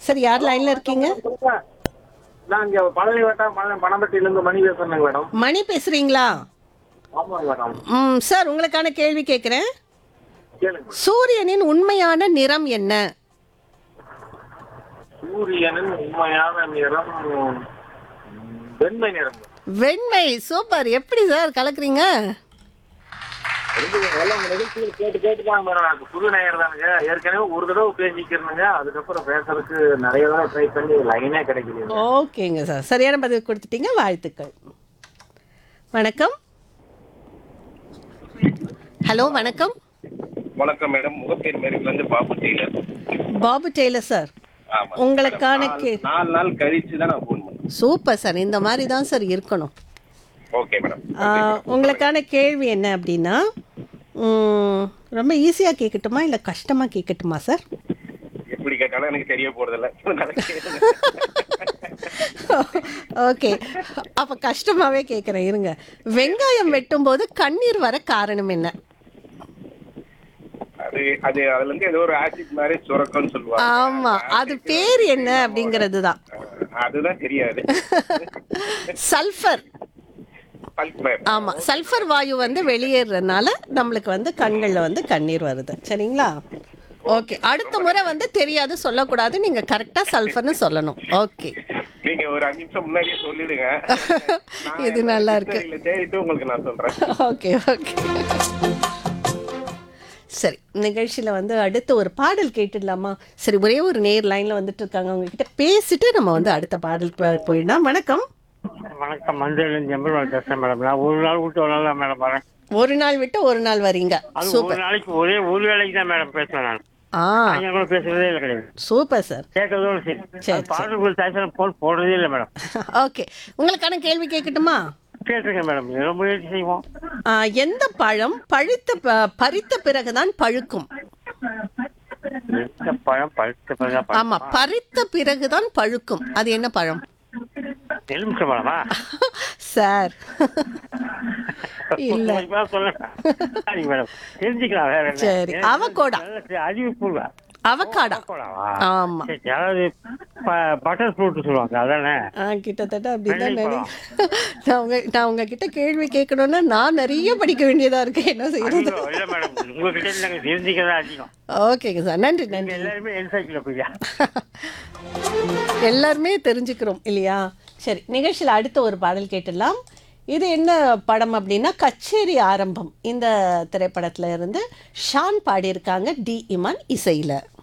Sir யார் லைன்ல இருக்கீங்க நான் இங்க பழனி வட்டம் பழனி பணம்பட்டியில இருந்து மணி பேசுறேங்க மேடம் மணி பேசுறீங்களா ஆமாங்க மேடம் ம் சார் உங்களுக்கான கேள்வி கேட்குறேன் கேளுங்க சூரியனின் உண்மையான நிறம் என்ன சூரியனின் உண்மையான நிறம் வெண்மை நிறம் வெண்மை சூப்பர் எப்படி சார் கலக்குறீங்க ரெண்டு எல்லாம் உங்க நிகழ்ச்சிகள் கேட்டு கேட்டு தான் மேடம் எனக்கு புது நேயர் தானுங்க ஏற்கனவே ஒரு தடவை பேசிக்கிறேனுங்க அதுக்கப்புறம் பேசுறதுக்கு நிறைய தடவை ட்ரை பண்ணி லைனே கிடைக்கல ஓகேங்க சார் சரியான பதில் கொடுத்துட்டீங்க வாழ்த்துக்கள் வணக்கம் ஹலோ வணக்கம் வணக்கம் மேடம் முகப்பேர் மேரில இருந்து Babu tailor Babu tailor sir ஆமா உங்களுக்கான கே நாலு நாள் கழிச்சு தான் நான் ஃபோன் பண்ணேன் சூப்பர் சார் இந்த மாதிரி தான் சார் இருக்கணும் ஓகே மேடம் ஆ, உங்களுக்கான கேள்வி என்ன அப்படின்னா ம், ரொம்ப ஈஸியாக கேட்கட்டுமா இல்லை கஷ்டமாக கேட்கட்டுமா சார் எப்படி கேட்டாலும் எனக்கு தெரிய போறதில்ல ஓகே அப்போ கஷ்டமாகவே கேட்குறேன் இருங்க வெங்காயம் வெட்டும்போது கண்ணீர் வர காரணம் என்ன அது அது அதுல இருந்து ஏதோ ஒரு ஆசிட் மாதிரி சுரக்கம்னு சொல்லுவாங்க ஆமா அது பேர் என்ன அப்படிங்கிறது தான் அதுதான் தெரியாது சல்ஃபர் பல்க் ஆமா சல்ஃபர் வாயு வந்து வெளியேறதுனால நம்மளுக்கு வந்து கண்கள்ல வந்து கண்ணீர் வருது சரிங்களா ஓகே அடுத்த முறை வந்து தெரியாது சொல்லக்கூடாது நீங்க கரெக்டா சல்ஃபர்னு சொல்லணும் ஓகே நீங்க ஒரு அஞ்சு நிமிஷம் முன்னாடியே சொல்லிடுங்க இது நல்லா இருக்கு இல்ல தேடிட்டு உங்களுக்கு நான் சொல்றேன் ஓகே ஓகே சரி நிகழ்ச்சியில் வந்து அடுத்த ஒரு பாடல் கேட்டுடலாமா சரி ஒரே ஒரு நேர் லைனில் வந்துட்டு இருக்காங்க அவங்க கிட்ட பேசிட்டு நம்ம வந்து அடுத்த பாடல் போயிடலாம் வணக்கம் வணக்கம் மஞ்சள் ஜெம்பல் பேசுறேன் மேடம் நான் ஒரு நாள் விட்டு ஒரு நாள் தான் மேடம் வரேன் ஒரு நாள் விட்டு ஒரு நாள் வரீங்க அது ஒரு சூப்பர் நாளைக்கு ஒரே ஒரு வேலைக்கு தான் மேடம் பேசுவேன் நான் ஆ அங்கே கூட பேசுறதே இல்லை கிடையாது சூப்பர் சார் கேட்கறதோட சரி சரி, அது பாடல்கள் சாய்ச்சல் போன் போடுறதே இல்லை மேடம் ஓகே உங்களுக்கான கேள்வி கேட்கட்டுமா கேட்டிருக்கேன் மேடம் ஏதோ முயற்சி செய்வோம் ஆ, எந்த பழம் பழுத்த ப- பறித்த பிறகுதான் பழுக்கும் எந்த பழம் பழுத்த பழம் பழம். ஆமா பறித்த பிறகுதான் பழுக்கும் அது என்ன பழம் எலுமிச்சை பழமா சார் இல்ல இப்ப சொல்லுங்க சரிங்க மேடம் தெரிஞ்சுக்கலாம் வேற என்ன சரி, அவகோடா. நல்ல அறிவிப்பு அவக்காடா அவகோடாவா? ஆமா சரி, அதாவது பட்டர் ஃப்ரூட் சொல்லுவாங்க அதானே ஆ கிட்டத்தட்ட அப்படிதான் நினை வெள்ளைப்பழம். நான் உங்க நான் உங்ககிட்ட கேள்வி கேட்கணும்னா நான் நிறைய படிக்க வேண்டியதா இருக்கு என்ன செய்யறது ஐயோ, இல்ல மேடம் உங்ககிட்ட இருந்து நாங்க தெரிஞ்சுக்கிறதா அதிகம் ஓகேங்க சார் நன்றி நீங்க நன்றி எல்லாருமே என்சைக்ளோபீடியா எல்லாருமே தெரிஞ்சுக்கிறோம் இல்லையா சரி நிகழ்ச்சியில் அடுத்த ஒரு பாடல் கேட்டுடலாம் இது என்ன படம் அப்படின்னா கச்சேரி ஆரம்பம் இந்த திரைப்படத்துல இருந்து ஷான் பாடியிருக்காங்க டி இமான் இசையில்